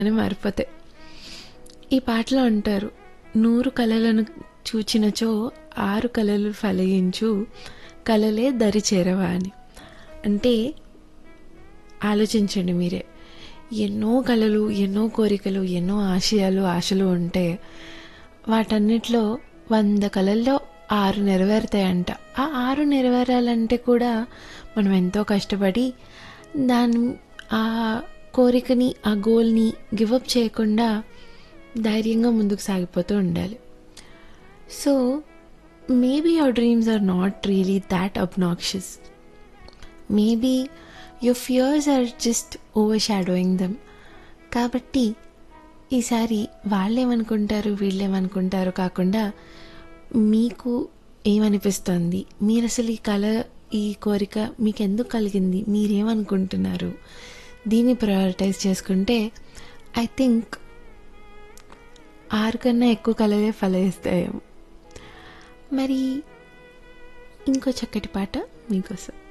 అని మారిపోతాయి ఈ పాటలో అంటారు నూరు కళలను చూచినచో ఆరు కళలు ఫలించు కళలే దరి చేరవా అని అంటే ఆలోచించండి మీరే ఎన్నో కళలు ఎన్నో కోరికలు ఎన్నో ఆశయాలు ఆశలు ఉంటే వాటన్నిటిలో వంద కళల్లో ఆరు నెరవేరుతాయంట ఆ ఆరు నెరవేరాలంటే కూడా మనం ఎంతో కష్టపడి దాని ఆ కోరికని ఆ గోల్ని గివప్ చేయకుండా ధైర్యంగా ముందుకు సాగిపోతూ ఉండాలి so maybe your dreams are not really that obnoxious maybe your fears are just overshadowing them కాబట్టి ఈసారి వాళ్ళేమనుకుంటారు వీళ్ళేమనుకుంటారు కాకుండా మీకు ఏమనిపిస్తుంది మీరు అసలు ఈ కళ ఈ కోరిక మీకు ఎందుకు కలిగింది మీరేమనుకుంటున్నారు దీన్ని ప్రయారిటైజ్ చేసుకుంటే ఐ థింక్ ఆరు కన్నా ఎక్కువ కళలే ఫలిస్తాయేమో మరి ఇంకో చక్కటి పాట మీకోసం